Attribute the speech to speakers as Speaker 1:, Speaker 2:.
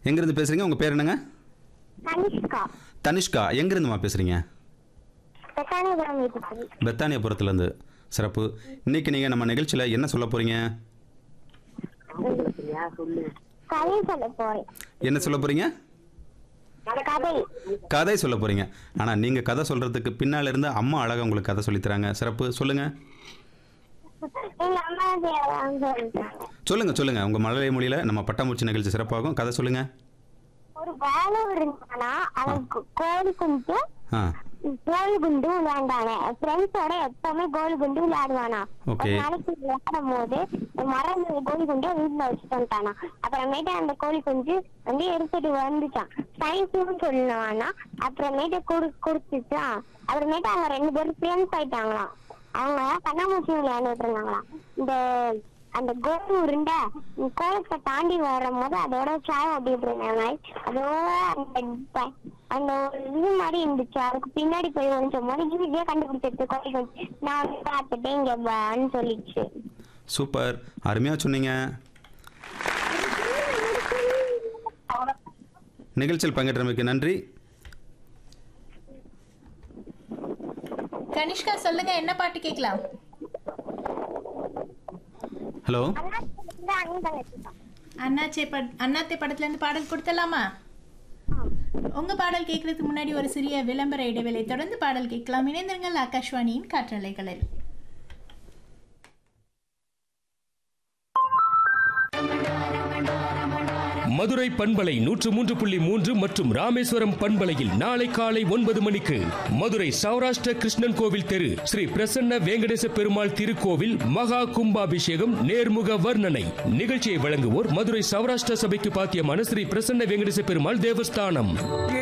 Speaker 1: எங்கேருந்து பேசுகிறீங்க உங்கள் பேர் என்னங்க
Speaker 2: கனிஷ்கா
Speaker 1: தனிஷ்கா எங்கேருந்துமா பேசுகிறீங்க
Speaker 2: பெத்தானிபுரம் வீட்டுக்கு
Speaker 1: பெத்தானியபுரத்துலேருந்து சிறப்பு இன்னைக்கு நீங்கள் நம்ம நிகழ்ச்சியில் என்ன சொல்ல போகிறீங்க
Speaker 2: கதை சொல்ல போறேன்
Speaker 1: என்ன சொல்ல போகிறீங்க
Speaker 2: கதை
Speaker 1: கதை சொல்ல போகிறீங்க ஆனால் நீங்கள் கதை சொல்கிறதுக்கு பின்னால் இருந்து அம்மா அழகாக உங்களுக்கு கதை சொல்லித்தராங்க சிறப்பு சொல்லுங்கள்
Speaker 2: எங்க அம்மா செய்யறாங்க சொல்லிட்டாங்க
Speaker 1: சொல்லுங்கள் சொல்லுங்கள் உங்கள் மழலை மொழியில் நம்ம பட்டாம்பூச்சி நிகழ்ச்சி சிறப்பாகும் கதை சொல்லுங்கள்
Speaker 2: ஒரு வேலை இருந்தானா அவன் கோ- கோழி குண்டு
Speaker 1: ஆ
Speaker 2: கோழி குண்டு விளையாண்டானே ஃப்ரெண்ட்ஸோட எப்பவுமே கோழி குண்டு விளையாடுவானா
Speaker 1: Okay.
Speaker 2: ஒரு நாளைக்கு விளையாடும் போது மரம் கோழி குண்டு வீட்டுல வச்சுட்டு வந்துட்டானா அப்புறமேட்டு அந்த கோழி குஞ்சு வந்து எடுத்துட்டு வந்துச்சான் சயின்ஸ்னு சொல்லுவானா அப்புறமேட்டு குடு குடுத்துச்சான் அப்புறமேட்டு அவங்க ரெண்டு பேரும் ஃப்ரெண்ட்ஸ் ஆயிட்டாங்களாம் அவங்க கண்ணாமூச்சி விளையாண்டுட்டு இருந்தாங்களாம் இந்த அந்த கோல் உருண்டை கோலத்தை தாண்டி வரும்போது அதோட சாயம் அப்படிட்டு இருந்தாங்க அதோட அந்த ப- அந்த ஒரு இது மாதிரி இருந்துச்சு அதுக்கு பின்னாடி போய் ஒழிச்ச போது ஈஸியா கண்டுபிடிச்சிருச்சு கோழி கொஞ்சம் நான் வந்து பார்த்துட்டேன் இங்க வான்னு சொல்லிச்சு
Speaker 1: சூப்பர் அருமையாக சொன்னீங்க நிகழ்ச்சியில் பங்கேற்றமைக்கு நன்றி
Speaker 3: கனிஷ்கா சொல்லுங்க என்ன பாட்டு கேட்கலாம்
Speaker 1: ஹலோ
Speaker 2: அண்ணா வந்து அண்ணன் வச்சுட்டான்
Speaker 3: அண்ணாச்சே பட் அண்ணாத்தே படத்துல இருந்து பாடல் கொடுத்தலாமா உங்க பாடல் கேட்கறதுக்கு முன்னாடி ஒரு சிறிய விளம்பர இடைவேளை தொடர்ந்து பாடல் கேட்கலாம் இணைந்திருங்கள் ஆகாஷ்வாணியின் காற்றலைகளில்
Speaker 4: மதுரை பண்பலை நூற்று மூன்று புள்ளி மூன்று மற்றும் ராமேஸ்வரம் பண்பலையில் நாளை காலை ஒன்பது மணிக்கு மதுரை சௌராஷ்டிர கிருஷ்ணன் கோவில் தெரு ஸ்ரீ பிரசன்ன வேங்கடேச பெருமாள் திருக்கோவில் மகா கும்பாபிஷேகம் நேர்முக வர்ணனை நிகழ்ச்சியை வழங்குவோர் மதுரை சௌராஷ்டிர சபைக்கு பாத்தியமான ஸ்ரீ பிரசன்ன வேங்கடேச பெருமாள் தேவஸ்தானம்